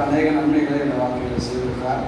கர்த்தர் அநேக நன்மைகளை இந்த வாழ்க்கையில் செய்திருக்கிறார்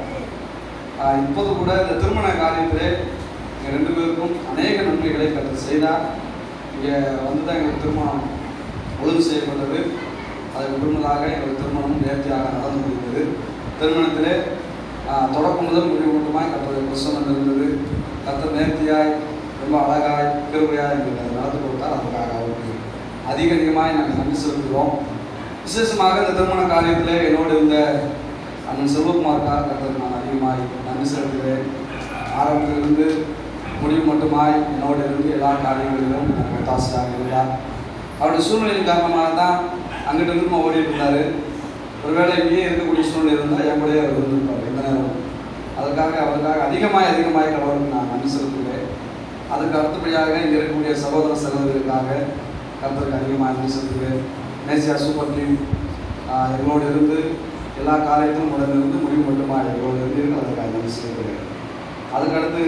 ஆஹ் இப்போது கூட இந்த திருமண காரியத்திலே எங்கள் ரெண்டு பேருக்கும் அநேக நன்மைகளை கர்த்தர் செய்தார் இங்கே வந்து தான் எங்களுக்கு திருமணம் ஒழுங்கு செய்யப்பட்டது அதற்கு முன்னதாக எங்களுக்கு திருமணம் நேர்த்தியாக நடந்து முடிந்தது திருமணத்திலே ஆஹ், தொடக்கம் முதல் முடிவு மட்டுமாய் கர்த்தருடைய பிரசனம் இருந்தது கர்த்தர் நேர்த்தியாய் ரொம்ப அழகாய் கிருபையாய் எங்களுக்கு அதை நடந்து கொடுத்தார் அதுக்காக அவருக்கு அதிக அதிகமாய் நாங்கள் நன்றி செலுத்துகிறோம் விசேஷமாக இந்த திருமண காரியத்திலே என்னோடு இருந்த அண்ணன் செல்வகுமாருக்காக கர்த்தருக்கு நான் அதிகமாய் நன்றி செலுத்துகிறேன் ஆரம்பத்திலிருந்து முடிவு மட்டுமாய் என்னோடு இருந்து எல்லா காரியங்களிலும் எனக்கு ஒத்தாசையாக இருந்தார் அவருடைய சூழ்நிலையின் காரணமாக தான் அங்கிட்டு இருந்து ஓடிட்டு இருந்தார் ஒருவேளை இங்கேயே இருக்கக்கூடிய சூழ்நிலை இருந்தால் என் கூடயே அவர் இருந்திருப்பார் எந்த நேரம் அதுக்காக அவருக்காக அதிகமாய் அதிகமாய் கடவுளுக்கு நான் நன்றி செலுத்துகிறேன் அதுக்கு அடுத்தபடியாக இங்கே இருக்கக்கூடிய சகோதர சகோதரிகளுக்காக கருத்துக்கு அதிகமாக நன்றி செலுத்துகிறேன் மேசியா சூப்பர் டீம் ஆஹ், எங்களோடு இருந்து எல்லா காரியத்திலும் உடன் இருந்து முடிவு மட்டுமா எங்களோடு இருந்து அதுக்காக நன்றி செலுத்துகிறேன் அதுக்கடுத்து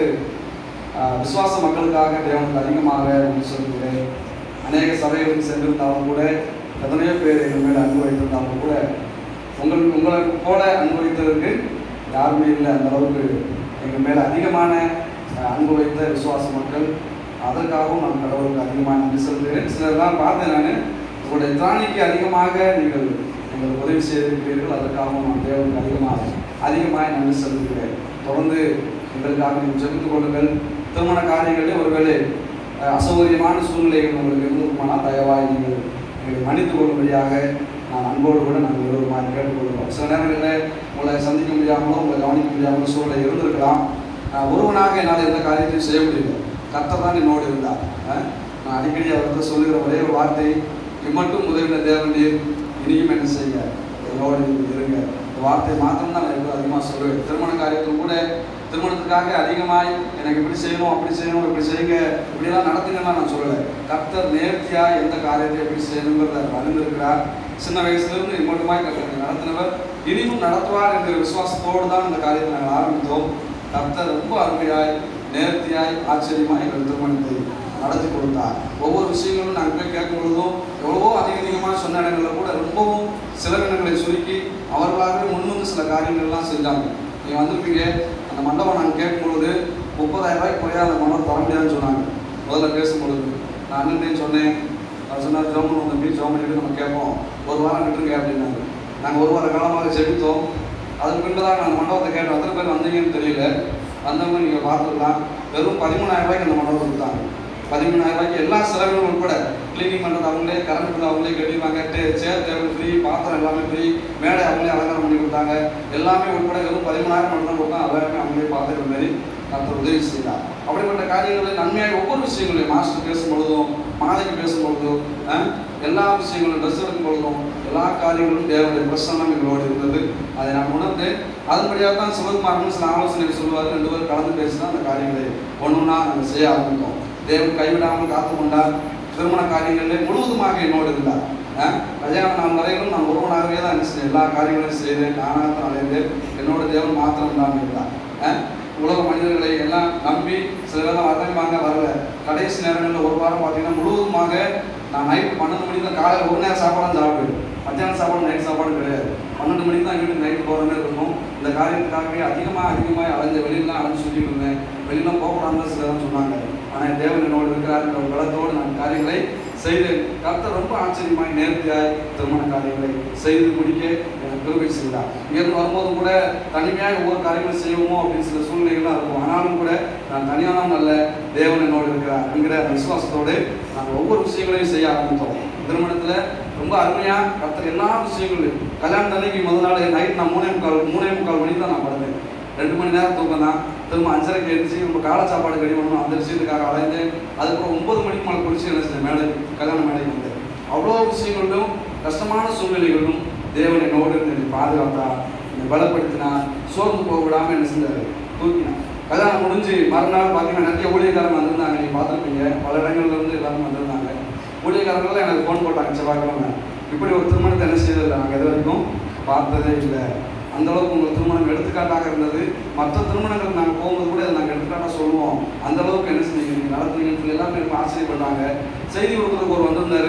ஆஹ், விசுவாச மக்களுக்காக தேவனுக்கு அதிகமாக நன்றி செலுத்துகிறேன் அநேக சபைகளுக்கு சென்றிருந்தாலும் கூட எத்தனையோ பேர் எங்கள் மேலே அன்பு வைத்திருந்தாலும் கூட உங்கள் உங்களை போல அன்பு வைத்ததற்கு யாருமே இல்லை அந்த அளவுக்கு எங்கள் மேலே அதிகமான அஹ், அன்பு வைத்த விசுவாச மக்கள் அதற்காகவும் நான் கடவுளுக்கு அதிகமாக நன்றி செலுத்துகிறேன் சிலர்லாம் பார்த்தேன் நான் உங்களுடைய திராணிக்கு அதிகமாக நீங்கள் எங்களுக்கு உதவி செய்திருக்கிறீர்கள் அதற்காகவும் நான் தேவனுக்கு அதிகமாக அதிகமாக நன்றி செலுத்துகிறேன் தொடர்ந்து எங்களுக்காக நீங்கள் ஜெபித்துக் கொள்ளுங்கள் திருமண காரியங்களில் ஒருவேளை அஹ், அசௌகரியமான சூழ்நிலைகள் உங்களுக்கு இருந்திருக்குமானால் தயவாய் நீங்கள் எங்களை மன்னித்துக் கொள்ளும்படியாக நான் அன்போடு கூட நாங்கள் விரோதமாக கேட்டுக்கொள்கிறோம் சில நேரங்களில் உங்களை சந்திக்க முடியாமலோ உங்களை கவனிக்க முடியாமலோ சூழ்நிலை இருந்திருக்கலாம் அஹ், ஒருவனாக என்னால் எந்த காரியத்தையும் செய்ய முடியல கர்த்தர் தான் என்னோடு இருந்தார் அஹ், நான் அடிக்கடி அவர்கிட்ட சொல்லுகிற ஒரே ஒரு வார்த்தை இம்மட்டும் உதவின தேவன் நீர் இனியும் என்ன செய்ய என்னோடு இருங்க இந்த வார்த்தையை மாத்திரம் தான் நான் எப்போ அதிகமாக சொல்லுவேன் திருமண காரியத்தில் கூட திருமணத்துக்காக அதிகமாய் எனக்கு இப்படி செய்யணும் அப்படி செய்யணும் இப்படி செய்யுங்க இப்படிலாம் நடத்துங்கன்னா நான் சொல்லலை கர்த்தர் நேர்த்தியாக எந்த காரியத்தை எப்படி செய்யணுங்கிறத அவர் அறிந்திருக்கிறார் சின்ன வயசுலேருந்து இது மட்டுமாய் கர்த்தர் நடத்தினவர் இனியும் நடத்துவார் என்கிற விசுவாசத்தோடு தான் இந்த காரியத்தை நாங்கள் ஆரம்பித்தோம் கர்த்தர் ரொம்ப அருமையாய் நேர்த்தியாய் ஆச்சரியமாய் எங்கள் திருமணத்தை நடத்தி கொடுத்தார் ஒவ்வொரு விஷயங்களும் நாங்கள் போய் கேட்கும் பொழுதும் எவ்வளவோ அதிக அதிகமாக சொன்ன இடங்களில் கூட ரொம்பவும் சில இடங்களை சுருக்கி அவர்களாகவே முன்வந்து சில காரியங்கள்லாம் செஞ்சாங்க நீங்கள் வந்திருப்பீங்க அந்த மண்டபம் நாங்கள் கேட்கும் பொழுது முப்பதாயிரம் ரூபாய்க்கு குறையாத அந்த மண்டபம் தர முடியாதுன்னு சொன்னாங்க முதல்ல பேசும்பொழுது நான் அண்ணன் சொன்னேன் அவர் சொன்னார் ஜோமன் வந்து மீட் ஜோம் பண்ணிட்டு நம்ம கேட்போம் ஒரு வாரம் விட்டுருங்க அப்படின்னாங்க நாங்கள் ஒரு வார காலமாக ஜெபித்தோம் அதுக்கு பின்பதாக நான் மண்டபத்தை கேட்டோம் எத்தனை பேர் வந்தீங்கன்னு தெரியல வந்தவங்க நீங்கள் பார்த்துக்கலாம் வெறும் பதிமூணாயிரம் ரூபாய்க்கு அந்த மண்டபம் கொடுத்தாங்க பதிமூணாயிரம் ரூபாய்க்கு எல்லா செலவுகளும் உட்பட க்ளீனிங் பண்ணுறது அவங்களே கரண்ட் பில் அவங்களே கட்டிருப்பாங்க சேர் டேபிள் ஃப்ரீ பாத்திரம் எல்லாமே ஃப்ரீ மேடை அவங்களே அலங்காரம் பண்ணி கொடுத்தாங்க எல்லாமே உட்பட வெறும் பதிமூணாயிரம் மட்டும் கொடுத்தா எல்லாருமே அவங்களே பார்த்துக்கிற மாதிரி கர்த்தர் உதவி செய்தார் அப்படிப்பட்ட காரியங்களை நன்மையாக ஒவ்வொரு விஷயங்களையும் மாஸ்டர் பேசும் பொழுதும் மாலைக்கு பேசும் பொழுதும் அஹ், எல்லா விஷயங்களும் ட்ரெஸ் எடுக்கும் பொழுதும் எல்லா காரியங்களும் தேவனுடைய பிரசன்னம் எங்களோடு இருந்தது அதை நான் உணர்ந்து அதன்படியாக தான் சிவகுமாரன் சில ஆலோசனை சொல்லுவார் ரெண்டு பேரும் கலந்து பேசி தான் அந்த காரியங்களை ஒன்றுனா நாங்கள் செய்ய ஆரம்பித்தோம் தேவன் கைவிடாமல் காத்து கொண்டார் திருமண காரியங்களிலே முழுவதுமாக என்னோடு இருந்தார் அஹ், கல்யாண நாள் வரையிலும் நான் ஒருவனாகவே தான் என்ன செஞ்சேன் எல்லா காரியங்களையும் செய்தேன் நானாக தான் அலைந்தேன் என்னோட தேவன் மாத்திரம் தான் இருந்தார் அஹ், உலக மனிதர்களை எல்லாம் நம்பி சில பேர் வரவாங்க வரல கடைசி நேரங்களில் ஒரு வாரம் பார்த்தீங்கன்னா முழுவதுமாக நான் நைட் பன்னெண்டு மணிக்கு தான் காலையில் ஒரு நேரம் சாப்பாடு சாப்பிடுவேன் மத்தியானம் சாப்பாடு நைட் சாப்பாடு கிடையாது பன்னெண்டு மணிக்கு தான் வீட்டுக்கு நைட்டு போகிற மாதிரி இருக்கும் இந்த காரியத்துக்காகவே அதிகமாக அதிகமாக அலைஞ்ச வெளியிலாம் அலைஞ்சு சுற்றிட்டு இருந்தேன் வெளியெல்லாம் போகக்கூடாதுன்னு சிலர் சொன்னாங்க ஆனால் தேவன் என்னோடு இருக்கிறார் என்ற பலத்தோடு நான் காரியங்களை செய்து கர்த்தர் ரொம்ப ஆச்சரியமாய் நேர்த்தியாய் திருமண காரியங்களை செய்து முடிக்க எனக்கு கிருபை செய்தார் இங்கிருந்து வரும்போது கூட தனிமையாக ஒவ்வொரு காரியங்களும் செய்வோமோ அப்படின்னு சில சூழ்நிலைகள்லாம் இருக்கும் ஆனாலும் கூட நான் தனியானவன் அல்ல தேவன் என்னோடு இருக்கிறார் என்கிற அந்த விசுவாசத்தோடு நாங்கள் ஒவ்வொரு விஷயங்களையும் செய்ய ஆரம்பித்தோம் திருமணத்தில் ரொம்ப அருமையாக கர்த்தர் எல்லா விஷயங்களையும் கல்யாண அன்னைக்கு முதல் நாள் நைட் நான் மூணே முக்கால் மூணே முக்கால் மணிக்கு தான் நான் படுத்தேன் ரெண்டு மணி நேரம் தூக்கம் தான் திரும்ப அஞ்சரைக்கு எழுந்துச்சு நம்ம காலை சாப்பாடு ரெடி பண்ணணும் அந்த விஷயத்துக்காக அலைந்து அதுக்கப்புறம் ஒன்பது மணிக்கு மேலே குளிச்சு என்ன செஞ்சேன் மேடை கல்யாண மேடைக்கு வந்தேன் அவ்வளோ விஷயங்களிலும் கஷ்டமான சூழ்நிலைகளிலும் தேவன் என்னோடு இருந்து என்னை பாதுகாத்தார் என்னை பலப்படுத்தினார் சோர்ந்து போக விடாமல் என்ன செஞ்சார் தூக்கினார் கல்யாணம் முடிஞ்சு மறுநாள் பார்த்தீங்கன்னா நிறைய ஊழியக்காரங்க வந்திருந்தாங்க நீங்கள் பார்த்துருப்பீங்க பல இடங்கள்ல இருந்து எல்லாரும் வந்திருந்தாங்க ஊழியக்காரங்களாம் எனக்கு ஃபோன் போட்டாங்க செவ்வாய்க்கிழமை இப்படி ஒரு திருமணத்தை என்ன செய்ததில்லை நாங்கள் இது வரைக்கும் பார்த்ததே இல்லை அந்த அளவுக்கு உங்கள் திருமணம் எடுத்துக்காட்டாக இருந்தது மற்ற திருமணங்களுக்கு நாங்கள் போகும்போது கூட அதை நாங்கள் எடுத்துக்காட்டாக சொல்லுவோம் அந்த அளவுக்கு என்ன செஞ்சீங்க நீங்கள் நடத்துனீங்கன்னு சொல்லி எல்லாமே ரொம்ப ஆச்சரியப்பட்டாங்க செய்தி கொடுக்குறதுக்கு ஒரு வந்திருந்தாரு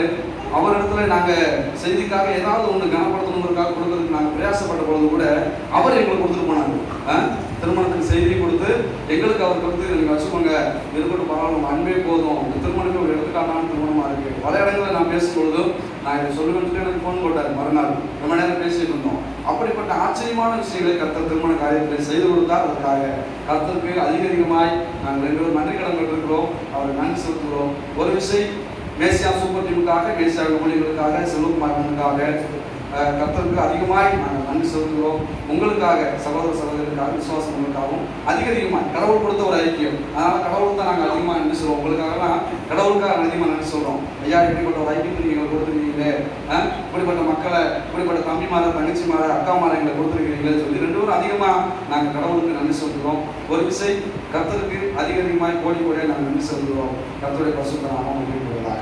அவரிடத்துல நாங்க செய்திக்காக ஏதாவது ஒண்ணு கனப்படுத்தணுங்கிறதுக்காக கொடுக்கறதுக்கு நாங்க பிரயாசப்பட்ட பொழுது கூட அவர் எங்களுக்கு கொடுத்துட்டு போனாங்க அஹ், திருமணத்துக்கு செய்தி கொடுத்து எங்களுக்கு அவர் கொடுத்து நீங்க வச்சுக்கோங்க இருக்கட்டும் பரவாயில்ல உங்க அன்பே போதும் இந்த திருமணமே ஒரு எடுத்துக்காட்டான திருமணமா இருக்கு பல இடங்களில் நான் பேசும்பொழுது நான் இதை சொல்லுவேன் எனக்கு ஃபோன் போட்டார் மறுநாள் ரொம்ப நேரம் பேசிட்டு இருந்தோம் அப்படிப்பட்ட ஆச்சரியமான விஷயங்களை கர்த்தர் திருமண காரியத்தை செய்து கொடுத்தார் அதற்காக கர்த்தருக்கு அதிக அதிகமாய் நாங்கள் ரெண்டு பேரும் நன்றி கடன் இருக்கிறோம் அவர் நன்றி செலுத்துகிறோம் ஒரு விஷயம் மேசியா சூப்பர் டீமுக்காக மேசியா ஊழியர்களுக்காக செல்வகுமாரனுக்காக அஹ், கர்த்தருக்கு அதிகமாய் நாங்கள் நன்றி செலுத்துகிறோம் உங்களுக்காக சகோதர சகோதரிகளுக்காக விசுவாசங்களுக்காகவும் அதிக அதிகமாக கடவுள் கொடுத்த ஒரு ஐக்கியம் அதனால கடவுள் தான் நாங்கள் அதிகமாக நன்றி சொல்லுவோம் உங்களுக்காகலாம் கடவுளுக்காக அதிகமாக நன்றி சொல்றோம் ஐயா இப்படிப்பட்ட ஒரு ஐக்கியத்தை நீங்கள் கொடுத்துருக்கீங்களே அஹ், இப்படிப்பட்ட மக்களை இப்படிப்பட்ட தம்பிமார தங்கச்சிமார அக்காமார எங்களை கொடுத்துருக்கீங்களே சொல்லி ரெண்டு பேரும் அதிகமாக நாங்கள் கடவுளுக்கு நன்றி சொல்கிறோம் ஒரு விசை கர்த்தருக்கு அதிக அதிகமாய் கோடி கோடியாக நாங்கள் நன்றி சொல்கிறோம் கர்த்தருடைய பசுத்த நாமம் மகிழ்ப்படுவதாக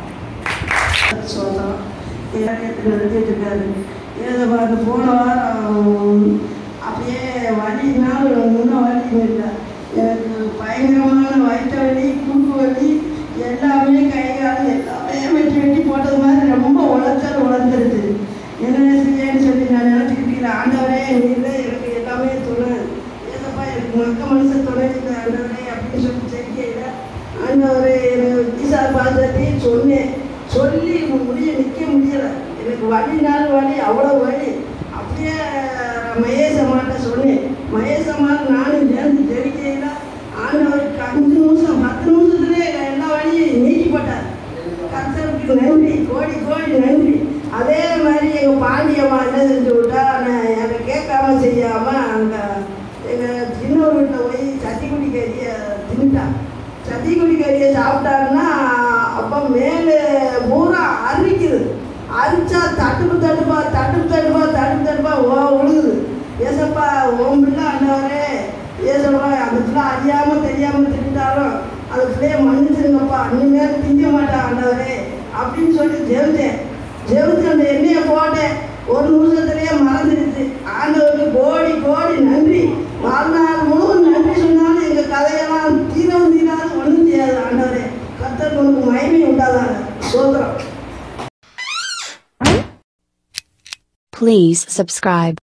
சொல்கிறோம் இலக்கியத்தில் எழுதிட்டு இருக்காரு ஏதோ பார்த்து போன வாரம் அப்படியே வலினால முன்ன வலி இல்லை எனக்கு பயங்கரமான வயிற்று வலி குறுக்கு வலி எல்லாமே கை கால் எல்லாமே வெட்டி வெட்டி போட்டது மாதிரி ரொம்ப உழைச்சல் உழைஞ்சிருச்சு என்ன செய்யன்னு சொல்லி நான் நினச்சிக்கிட்டு ஆண்டவரே இல்லை எனக்கு எல்லாமே துணை ஏதப்பா எனக்கு மக்க மனசு துணை இல்லை ஆண்டவரே அப்படின்னு சொல்லி செய்யல ஆண்டவரே எனக்கு ஈசார் பாசத்தை சொன்னேன் சொல்லி முடிய நிற்க முடியல எனக்கு வலினாலும் வலி அவ்வளோ வலி அப்படியே மகேசம்மாட்ட சொன்னேன் மகேசம்மாள் நானும் சேர்ந்து தெரிக்கையில் ஆண்டவருக்கு அஞ்சு நிமிஷம் பத்து நிமிஷத்துலேயே எல்லா வழியும் நீக்கி போட்டார் கர்த்தருக்கு நன்றி கோடி கோடி நன்றி அதே மாதிரி எங்கள் பாண்டியம்மா என்ன செஞ்சு விட்டா நான் என்னை கேட்காம செய்யாமல் அந்த எங்கள் சின்னவர் வீட்டில் போய் சட்டிக்குடி கறியை தின்னுட்டா சட்டிக்குடி கறியை சாப்பிட்டாருன்னா அப்போ மேலே பூரா அரிக்குது அரிச்சா தட்டுப்பு தட்டுப்பா தட்டுப்பு தட்டுப்பா தட்டுப்பு தட்டுப்பா ஓ விழுகுது ஏசப்பா ஓம் பிள்ளை ஆண்டவரே ஏசப்பா அந்த பிள்ளை அறியாமல் தெரியாமல் திட்டாலும் அந்த பிள்ளைய மன்னிச்சிருங்கப்பா இனிமேல் திங்க மாட்டேன் ஆண்டவரே அப்படின்னு சொல்லி ஜெபிச்சேன் ஜெபிச்சு அந்த எண்ணெயை போட்டேன் ஒரு நிமிஷத்துலேயே மறந்துடுச்சு ஆண்டவருக்கு கோடி கோடி நன்றி வாழ்நாள் முழுவதும் நன்றி சொன்னாலும் எங்கள் கதையெல்லாம் தீரம் தீராது ஒன்றும் செய்யாது ஆண்டவரே கத்தர் உனக்கு மகிமை உண்டாதாங்க சோதரம் Please subscribe.